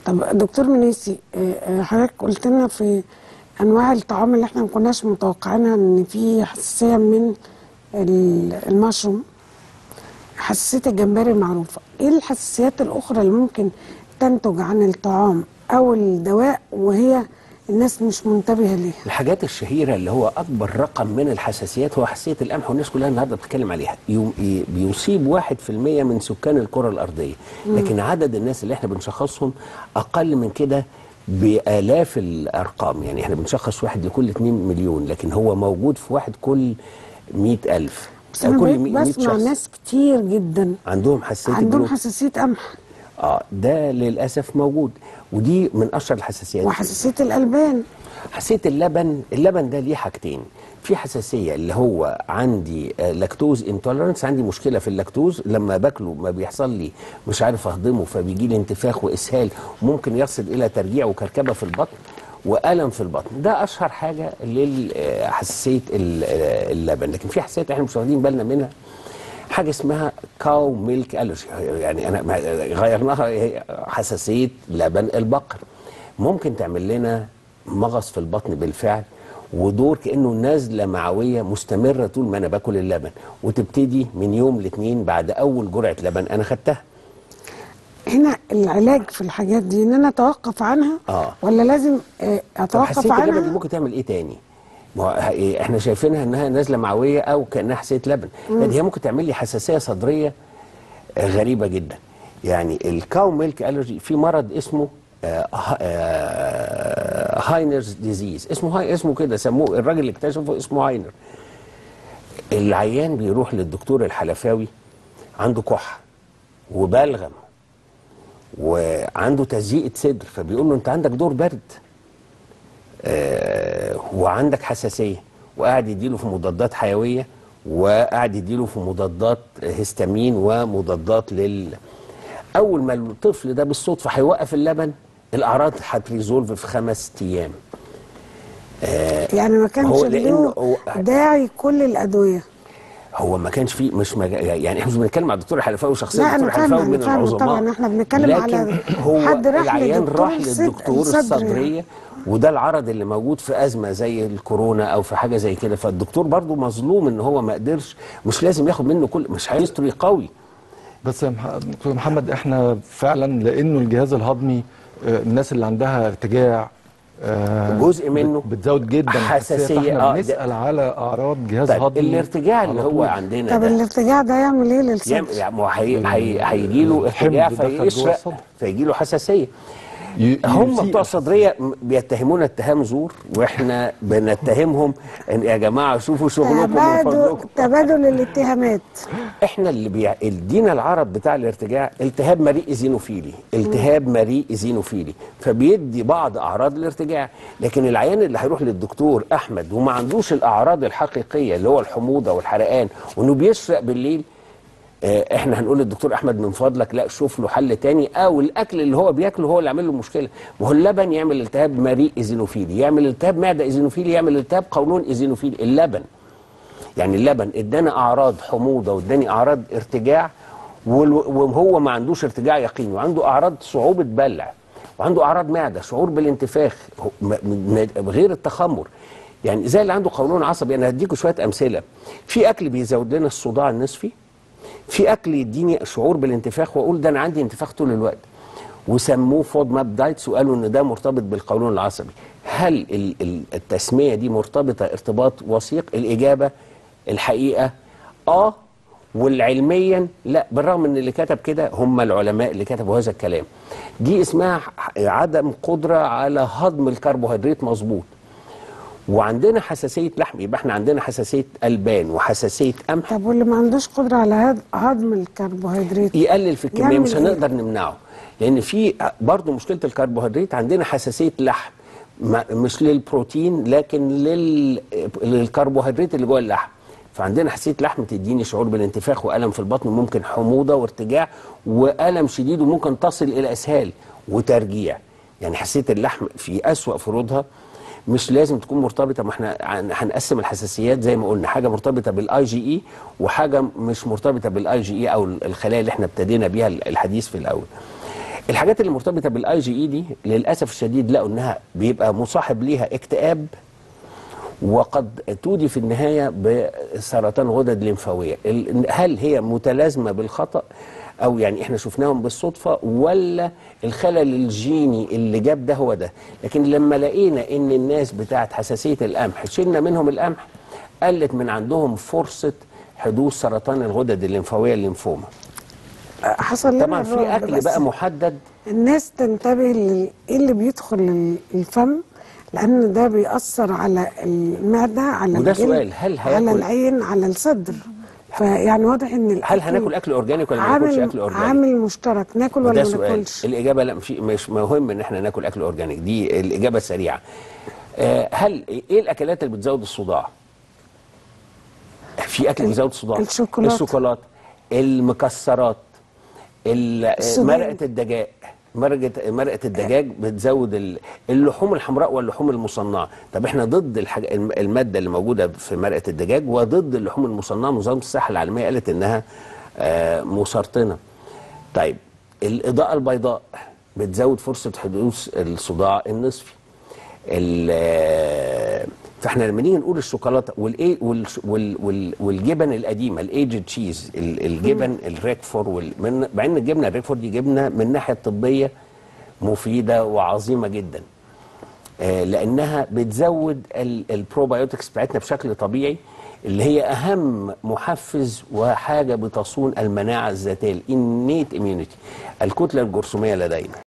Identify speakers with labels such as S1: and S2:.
S1: طب دكتور منيسي آه، آه، حضرتك قلت لنا في انواع الطعام اللي احنا ما كناش متوقعينها ان في حساسيه من ال- المشروم حساسيه الجمبري معروفه ايه الحساسيات الاخرى اللي ممكن تنتج عن الطعام او الدواء وهي الناس مش منتبهه ليها
S2: الحاجات الشهيره اللي هو اكبر رقم من الحساسيات هو حساسيه القمح والناس كلها النهارده بتتكلم عليها يو- ي- بيصيب واحد في المية من سكان الكره الارضيه لكن عدد الناس اللي احنا بنشخصهم اقل من كده بالاف الارقام يعني احنا بنشخص واحد لكل 2 مليون لكن هو موجود في واحد كل مئة ألف
S1: بس انا
S2: كل
S1: بقيت
S2: مئة- مئة
S1: بسمع
S2: شخص
S1: ناس كتير جدا
S2: عندهم حساسيه
S1: عندهم
S2: الجلوكوز.
S1: حساسيه قمح
S2: اه ده للاسف موجود ودي من اشهر الحساسيات
S1: وحساسيه الالبان
S2: حساسيه اللبن اللبن ده ليه حاجتين في حساسيه اللي هو عندي لاكتوز انتولرنس عندي مشكله في اللاكتوز لما باكله ما بيحصل لي مش عارف اهضمه فبيجي لي انتفاخ واسهال وممكن يصل الى ترجيع وكركبه في البطن والم في البطن ده اشهر حاجه لحساسيه اللبن لكن في حساسيات احنا مش واخدين بالنا منها حاجه اسمها كاو ميلك الرجي يعني انا ما- غيرناها هي حساسيه لبن البقر ممكن تعمل لنا مغص في البطن بالفعل ودور كانه نزله معويه مستمره طول ما انا باكل اللبن وتبتدي من يوم لاثنين بعد اول جرعه لبن انا خدتها
S1: هنا العلاج في الحاجات دي ان انا اتوقف عنها
S2: آه.
S1: ولا لازم آه،
S2: طب
S1: اتوقف
S2: حساسيه اللبن دي
S1: عنها
S2: ممكن تعمل ايه تاني؟ ما هو ه- احنا شايفينها انها نازله معويه او كانها حساسيه لبن لكن هي ممكن تعمل لي حساسيه صدريه آه، غريبه جدا يعني الكاو ميلك الرجي في مرض اسمه آه، ه- آه، هاينرز ديزيز اسمه هاي اسمه كده سموه الراجل اللي اكتشفه اسمه هاينر العيان بيروح للدكتور الحلفاوي عنده كحه وبلغم وعنده تزييق صدر فبيقول له انت عندك دور برد آه، وعندك حساسيه وقاعد يديله في مضادات حيويه وقاعد يديله في مضادات هستامين ومضادات لل اول ما الطفل ده بالصدفه هيوقف اللبن الاعراض هتريزولف في خمس ايام
S1: يعني ما كانش
S2: هو لأنه
S1: له
S2: هو-
S1: داعي كل الادويه
S2: هو ما كانش فيه مش مج... يعني احنا مش بنتكلم على الدكتور الحلفاوي شخصيا
S1: لا، أنا
S2: الدكتور الحلفاوي
S1: فاهمة،
S2: من
S1: أنا فاهمة
S2: العظماء
S1: طبعاً، إحنا بنتكلم
S2: لكن
S1: على
S2: هو
S1: حد راح
S2: العيان
S1: لدكتور
S2: راح
S1: الصد-
S2: للدكتور
S1: الصدر
S2: الصدريه وده العرض اللي موجود في ازمه زي الكورونا او في حاجه زي كده فالدكتور برضو مظلوم ان هو ما قدرش مش لازم ياخد منه كل مش هيستري قوي
S3: بس يا مح- دكتور محمد احنا فعلا لانه الجهاز الهضمي آه، الناس اللي عندها ارتجاع آه،
S2: جزء منه
S3: بت- بتزود جدا
S2: حساسية،
S3: فاحنا
S2: آه، ده-
S3: بنسال على اعراض جهاز
S2: طيب
S3: هضمي
S2: الارتجاع اللي
S3: على
S2: هو
S3: طول.
S2: عندنا
S1: طب
S2: ده
S1: الارتجاع ده يعمل ايه للصدر؟
S2: يعمل- يعني ما هو هي- هي- هيجي له ارتجاع
S3: الحمض دخل جوه
S2: فيشرق
S3: الصدر.
S2: فيجي له حساسيه
S3: ي-
S2: هم
S3: يسيء
S2: بتوع الصدريه م- بيتهمونا اتهام زور واحنا بنتهمهم ان يا جماعه شوفوا شغلكم من
S1: تبادل
S2: فضلكم
S1: تبادل الاتهامات
S2: احنا اللي بيع... ادينا العرض بتاع الارتجاع التهاب مريء ايزينوفيلي التهاب مريء ايزينوفيلي فبيدي بعض اعراض الارتجاع لكن العيان اللي هيروح للدكتور احمد وما عندوش الاعراض الحقيقيه اللي هو الحموضه والحرقان وانه بيشرق بالليل آه، احنا هنقول للدكتور احمد من فضلك لا شوف له حل تاني او الاكل اللي هو بياكله هو اللي عامل له مشكله ما هو اللبن يعمل التهاب مريء ايزينوفيلي يعمل التهاب معده ايزينوفيلي يعمل التهاب قولون ايزينوفيلي اللبن يعني اللبن ادانا اعراض حموضه واداني اعراض ارتجاع وال- وهو ما عندوش ارتجاع يقيني وعنده اعراض صعوبه بلع وعنده اعراض معده شعور بالانتفاخ هو- م- م- غير التخمر يعني زي اللي عنده قولون عصبي انا هديكم شويه امثله في اكل بيزود لنا الصداع النصفي في اكل يديني شعور بالانتفاخ واقول ده انا عندي انتفاخ طول الوقت وسموه فود ماب دايتس وقالوا ان ده مرتبط بالقولون العصبي هل ال- ال- التسميه دي مرتبطه ارتباط وثيق الاجابه الحقيقه اه والعلميا لا بالرغم ان اللي كتب كده هم العلماء اللي كتبوا هذا الكلام دي اسمها ح- عدم قدره على هضم الكربوهيدرات مظبوط وعندنا حساسيه لحم يبقى احنا عندنا حساسيه البان وحساسيه قمح
S1: طب واللي ما عندوش قدره على هض- هضم الكربوهيدرات
S2: يقلل في الكميه
S1: يعمل
S2: مش
S1: إيه؟
S2: هنقدر نمنعه لان في برضه مشكله الكربوهيدرات عندنا حساسيه لحم ما- مش للبروتين لكن لل... للكربوهيدرات اللي جوه اللحم فعندنا حساسيه لحم تديني شعور بالانتفاخ والم في البطن ممكن حموضه وارتجاع والم شديد وممكن تصل الى اسهال وترجيع يعني حساسيه اللحم في اسوا فروضها مش لازم تكون مرتبطه ما احنا عن- هنقسم الحساسيات زي ما قلنا حاجه مرتبطه بالاي جي اي وحاجه مش مرتبطه بالاي جي اي او الخلايا اللي احنا ابتدينا بيها الحديث في الاول الحاجات اللي مرتبطه بالاي جي اي دي للاسف الشديد لقوا انها بيبقى مصاحب ليها اكتئاب وقد تودي في النهايه بسرطان غدد لمفاويه ال- هل هي متلازمه بالخطا او يعني احنا شفناهم بالصدفه ولا الخلل الجيني اللي جاب ده هو ده لكن لما لقينا ان الناس بتاعت حساسيه القمح شلنا منهم القمح قلت من عندهم فرصه حدوث سرطان الغدد الليمفاويه الليمفوما
S1: حصل لنا
S2: طبعا في
S1: الرعب،
S2: اكل
S1: بس
S2: بقى محدد
S1: الناس تنتبه لل- ايه اللي بيدخل ال- الفم لان ده بيأثر على المعده على
S2: وده
S1: الجلد
S2: سؤال، هل
S1: على
S2: هياكل-
S1: العين على الصدر فيعني واضح ان
S2: هل
S1: الأكل
S2: هناكل اكل اورجانيك ولا ما ناكلش
S1: عامل
S2: اكل اورجانيك
S1: عامل مشترك ناكل ولا
S2: وده
S1: ما
S2: سؤال
S1: ناكلش
S2: الاجابه لا مش مش مهم ان احنا ناكل اكل اورجانيك دي الاجابه السريعه آه، هل ايه الاكلات اللي بتزود الصداع في اكل بيزود الصداع
S1: الشوكولاتة.
S2: الشوكولاته المكسرات ال-
S1: السوداني.
S2: مرقه الدجاج مرقه مرقه الدجاج بتزود ال- اللحوم الحمراء واللحوم المصنعه طب احنا ضد الحاج... الم- الماده اللي موجوده في مرقه الدجاج وضد اللحوم المصنعه منظمه الصحه العالميه قالت انها آه، مسرطنه طيب الإضاءة البيضاء بتزود فرصة حدوث الصداع النصفي ال- فاحنا لما نيجي نقول الشوكولاته والايه والش- وال وال والجبن القديمه الايجد تشيز ال- الجبن الريكفور وال- من- مع ان الجبنه الريكفور دي جبنه من الناحيه الطبيه مفيده وعظيمه جدا آه، لانها بتزود ال- البروبايوتكس بتاعتنا بشكل طبيعي اللي هي اهم محفز وحاجه بتصون المناعه الذاتيه الانيت اميونيتي الكتله الجرثوميه لدينا